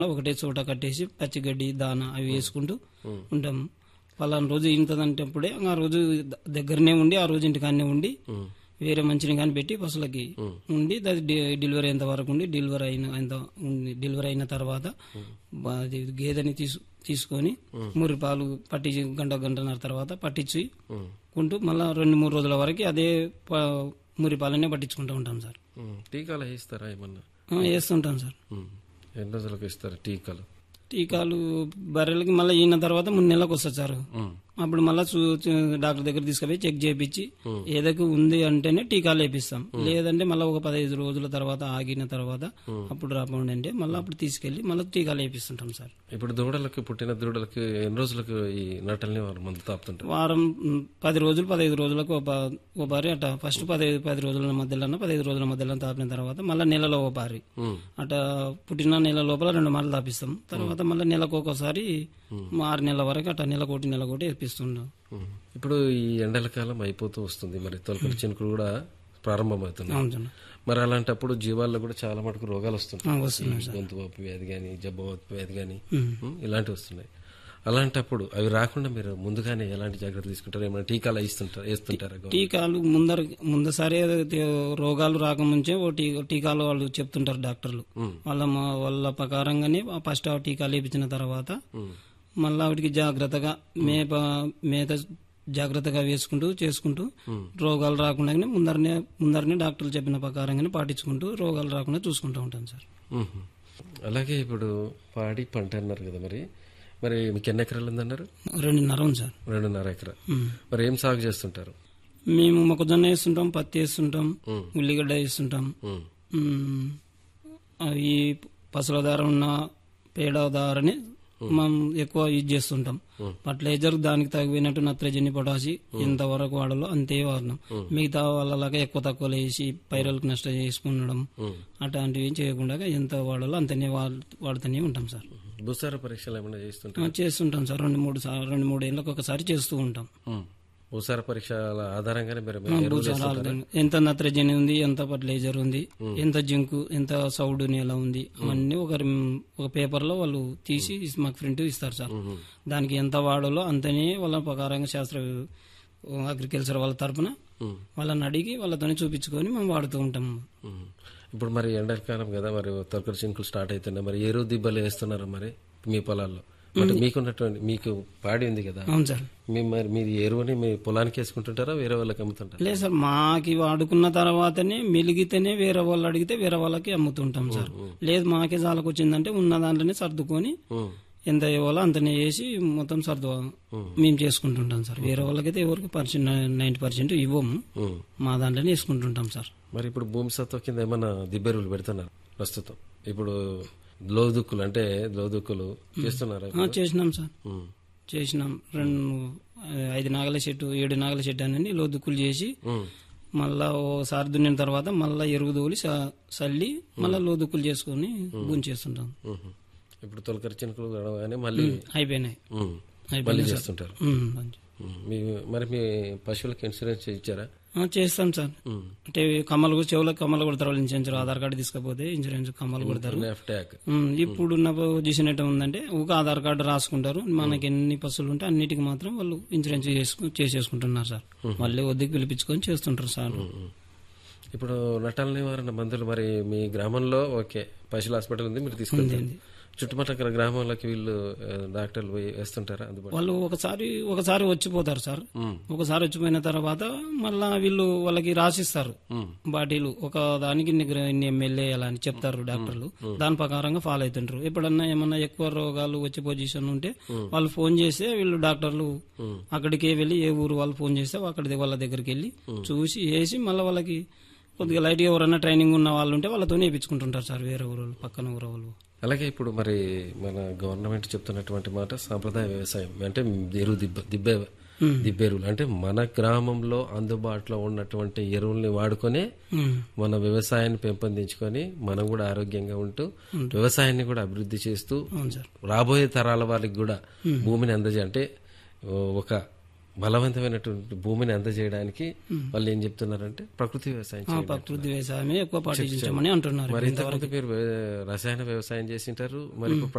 ఒకటే చోట కట్టేసి పచ్చిగడ్డి దాన అవి వేసుకుంటూ ఉంటాం పలానా రోజు ఇంతదంటప్పుడే ఆ రోజు ద- దగ్గరనే ఉండి ఆ రోజు ఇంటికాడనే ఉండి వేరే మంచిని కానీ పెట్టి పశువులకి ఉండి అది డి- డెలివరీ అయ్యేంత వరకు ఉండి డెలివరీ అయిన అయిన ఉండి డెలివరీ అయిన తర్వాత బా- అది గేదెని తీసు తీసుకొని మురి పాలు పట్టించి గంట గంటన్నర తర్వాత పట్టించి కుంటూ మళ్ళీ రెండు మూడు రోజుల వరకు అదే ప- మురి పాలనే పట్టించుకుంటూ ఉంటాం సార్ ఉమ్. టీకాలు వేస్తారా ఏమన్నా ఆ, వేస్తుంటాం సార్ ఉమ్. ఎన్ని రోజులకు ఇస్తారు టీకాలు టీకాలు బర్రెలకి మళ్ళీ ఈయన తర్వాత మూడు నెలలకు వస్తుంది సార్ ఉమ్. అప్పుడు మళ్ళీ డాక్టర్ దగ్గర తీసుకుపోయి చెక్ చేయించి ఏదైతే ఉంది అంటేనే టీకాలు వేపిస్తాం లేదంటే మళ్ళీ ఒక పదహైదు రోజుల తర్వాత ఆగిన తర్వాత అప్పుడు రాకుండా అంటే మళ్ళీ అప్పుడు తీసుకెళ్లి మళ్ళీ టీకాలు వేపిస్తుంటాం సార్ ఇప్పుడు దూడలకు పుట్టిన దూడలకు ఎన్ని రోజులకు ఈ నటల్ని వారు మందు తాపుతుంటారు వారం మ్, పది రోజులు పదహైదు రోజులకు ఒక ప- ఒక పారి అట్ట ఫస్ట్ పదహైదు పది రోజుల మధ్యలో పదహైదు రోజుల మధ్యలో తాపిన తర్వాత మళ్ళీ నెలలో ఒక పారి ఉమ్. అట పుట్టిన నెల లోపల రెండు మార్లు తాపిస్తాం తర్వాత మళ్ళీ నెలకు ఒకసారి ఆరు నెలల వరకు అట్ట నెలకోటి నెలకోటి వేపిస్తుంటాం ఉమ్. ఇప్పుడు ఈ ఎండల కాలం అయిపోతూ వస్తుంది మరి తొలకరి చినుకులు కూడా ప్రారంభమవుతున్నాయి అవును సార్. మరి అలాంటప్పుడు జీవాల్లో కూడా చాలా మటుకు రోగాలు వస్తుంటాయి ఆ, వస్తున్నాయి ఈ గొంతు వాపు వ్యాధి కానీ జబ్బవాపు వ్యాధి కానీ ఉమ్. ఇలాంటివి వస్తున్నాయి అలాంటప్పుడు అవి రాకుండా మీరు ముందుగానే ఎలాంటి జాగ్రత్తలు తీసుకుంటారు ఏమైనా టీకాలు వేస్తుంటారు వేస్తుంటారా గవర్నమెంట్? టీకాలు ముందర ముందసారి రోగాలు రాకముంచే ఓ టీ టీకాలు వాళ్ళు చెప్తుంటారు డాక్టర్లు ఉమ్. వాళ్ళ మా- వాళ్ళ ప్రకారంగానే ఫస్ట్ ఆ టీకాలు వేయించిన తర్వాత ఉమ్. మళ్ళీ వాటికి జాగ్రత్తగా మేప మేత జాగ్రత్తగా వేసుకుంటూ చేసుకుంటూ రోగాలు రాకుండానే ముందరనే ముందరనే డాక్టర్లు చెప్పిన ప్రకారంగానే పాటించుకుంటూ రోగాలు రాకుండా చూసుకుంటూ ఉంటాం సార్ మ్మ్. అలాగే ఇప్పుడు పాడి పంట అన్నారు కదా మరి మరి మీకు ఎన్ని ఎకరాలు ఉందన్నారు రెండున్నర ఉంది సార్ రెండున్నర ఎకరా ఉమ్. మరి ఏం సాగు చేస్తుంటారు మేము మొక్కజొన్న వేస్తుంటాం పత్తి వేస్తుంటాం ఉమ్. ఉల్లిగడ్డ వేస్తుంటాం మ్మ్. మ్మ్. అవి పసుల దార ఉన్న పేడ దారని మనం ఎక్కువ యూజ్ చేస్తుంటాం ఫర్టిలైజర్ దానికి తగినట్టు నత్రజని పొటాసి ఎంతవరకు వాడాలో అంతే వాడినాం మిగతా వాళ్ళలాగా ఎక్కువ తక్కువ వేసి పైరలకు నష్టం చేసుకునడం మ్మ్. అట్లాంటివి ఏం చేయకుండా ఎంత వాడాలో అంతనే వాడు- వాడుతూనే ఉంటాం సార్ భూసార పరీక్షలు ఏమైనా చేస్తుంటారు ఆ, చేస్తుంటాం సార్ రెండు మూడు సార్ రెండు మూడు ఏళ్ళకి ఒకసారి చేస్తూ ఉంటాం భూసార పరీక్షల ఆధారంగానే మీరు మీరు ఎరువులు భూసార వేస్తుంటారా? ఆధారంగా ఎంత నత్రజని ఉంది ఎంత ఫర్టిలైజర్ ఉంది ఎంత జింకు ఎంత సౌడు నేల ఉంది అవన్నీ ఒక ఒక పేపర్ లో వాళ్ళు తీసి మాకు ప్రింట్ ఇస్తారు సార్ మ్మ్. దానికి ఎంత వాడాలో అంతనే వాళ్ళ ప్రకారంగా శాస్త్ర అగ్రికల్చర్ వాళ్ళ తరపున మ్మ్. వాళ్ళని అడిగి వాళ్ళతోనే చూపించుకొని మేము వాడుతూ ఉంటాం మ్మ్. ఇప్పుడు మరి ఎండాకాలం కదా మరి తొలకరి చింకులు స్టార్ట్ అవుతున్నాయి మరి ఎరువు దిబ్బలు వేస్తున్నారు మరి మీ పొలాల్లో మరి మీకున్నటువంటి మీకు పాడి ఉంది కదా అవును సార్ మీ మరి మీరు ఎరువుని మీ పొలానికి వేసుకుంటుంటారా వేరే వాళ్ళకి అమ్ముతుంటారా లేదు సార్ మాకి వాడుకున్న తర్వాతనే మెలిగితేనే వేరే వాళ్ళు అడిగితే వేరే వాళ్ళకి అమ్ముతుంటాం సార్ లేదు మాకే చాలకు వచ్చిందంటే ఉన్న దాంట్లోనే సర్దుకొని మ్మ్. ఎంత ఇవ్వాలో అంతనే వేసి మొత్తం సర్దు మేము చేసుకుంటుంటాం సార్ వేరే వాళ్ళకైతే ఎవరికి పర్సెంట్ నైన్టీ పర్సెంట్ ఇవ్వము మ్మ్. మా దాంట్లోనే వేసుకుంటుంటాం సార్ మరి ఇప్పుడు భూమి సత్వ కింద ఏమన్నా దిబ్బెరువులు పెడుతున్నారు ప్రస్తుతం ఇప్పుడు లోదుక్కులు అంటే లోదుక్కులు చేస్తున్నారా ఆ, చేసినాం సార్ మ్మ్. చేసినాం రెండు ఐదు నాగల చెట్టు ఏడు నాగల చెట్టు అని లోదుక్కులు చేసి మ్మ్. మళ్ళా ఓసారి దున్నిన తర్వాత మళ్ళా ఎరుగు తోలి స- చల్లి మళ్ళా లోదుక్కులు చేసుకొని గుంజి చేస్తుంటాం మ్మ్. ఇప్పుడు తొలకరి చినుకులు గడవగానే మళ్ళీ అయిపోయినాయి మ్మ్. మళ్ళీ అయిపోయినాయి సార్ చేస్తుంటారు ఉమ్, మంచి. మ్మ్. మీ మరి మీ పశువులకి ఇన్సూరెన్స్ ఇచ్చారా ఆ, చేస్తాం సార్ మ్మ్. అంటే కమ్మలు కూడా చెవులకు కమ్మలు కొడతారు వాళ్ళు ఇన్సూరెన్స్ ఆధార్ కార్డు తీసుకపోతే ఇన్సూరెన్స్ కమ్మలు కొడతారు ఎఫ్ ట్యాగ్ ఉమ్, ఇప్పుడున్న పొజిషన్ ఎట్లా ఉందంటే ఒక ఆధార్ కార్డు రాసుకుంటారు మనకి ఎన్ని పశువులు ఉంటే అన్నిటికి మాత్రం వాళ్ళు ఇన్సూరెన్స్ చేసుకు చేసేసుకుంటున్నారు సార్ మళ్ళీ వద్దకు పిలిపించుకొని చేస్తుంటారు సార్ ఇప్పుడు నటాల నివారణ మందులు మరి మీ గ్రామంలో ఓకే పశువుల హాస్పిటల్ ఉంది మీరు తీసుకెళ్తారు చుట్టుపక్కల గ్రామాలకి వీళ్ళు ఆ, డాక్టర్లు పోయి వేస్తుంటారా అందుబాటు వాళ్ళు ఒకసారి ఒకసారి వచ్చిపోతారు సార్ మ్మ్. ఒకసారి వచ్చిపోయిన తర్వాత మళ్ళా వీళ్ళు వాళ్ళకి రాసిస్తారు మ్మ్. బాటిలు ఒక దానికి ఇన్ని గ్రా- ఇన్ని ఎమ్మెల్యే అలా అని చెప్తారు డాక్టర్లు దాని ప్రకారంగా ఫాలో అవుతుంటారు ఎప్పుడన్నా ఏమన్నా ఎక్కువ రోగాలు వచ్చే పొజిషన్ ఉంటే వాళ్ళు ఫోన్ చేస్తే వీళ్ళు డాక్టర్లు అక్కడికే వెళ్ళి ఏ ఊరు వాళ్ళు ఫోన్ చేస్తే అక్కడి వాళ్ళ దగ్గరికి వెళ్ళి చూసి వేసి మళ్ళీ వాళ్ళకి కొద్దిగా లైట్గా ఎవరన్నా ట్రైనింగ్ ఉన్న వాళ్ళు ఉంటే వాళ్ళతో వేయించుకుంటుంటారు సార్ వేరే ఊరు వాళ్ళు, పక్కన ఊరు వాళ్ళు అలాగే ఇప్పుడు మరి మన గవర్నమెంట్ చెప్తున్నటువంటి మాట సాంప్రదాయ వ్యవసాయం అంటే ఎరువు దిబ్బ దిబ్బే దిబ్బెరువులు అంటే మన గ్రామంలో అందుబాటులో ఉన్నటువంటి ఎరువుల్ని వాడుకొని ఉమ్. మన వ్యవసాయాన్ని పెంపొందించుకొని మనం కూడా ఆరోగ్యంగా ఉంటూ వ్యవసాయాన్ని కూడా అభివృద్ధి చేస్తూ అవును సార్ రాబోయే తరాల వారికి కూడా భూమిని అందజే అంటే ఓ, ఒక బలవంతమైనటువంటి భూమిని అందజేయడానికి వాళ్ళు ఏం చెప్తున్నారంటే ప్రకృతి వ్యవసాయం ఆ, చేయండి. ప్రకృతి వ్యవసాయమే ఎక్కువ పాటించమని అంటున్నారు మరి ఇంతకుముందు మీరు వే- రసాయన వ్యవసాయం చేసింటారు మరి ఇప్పుడు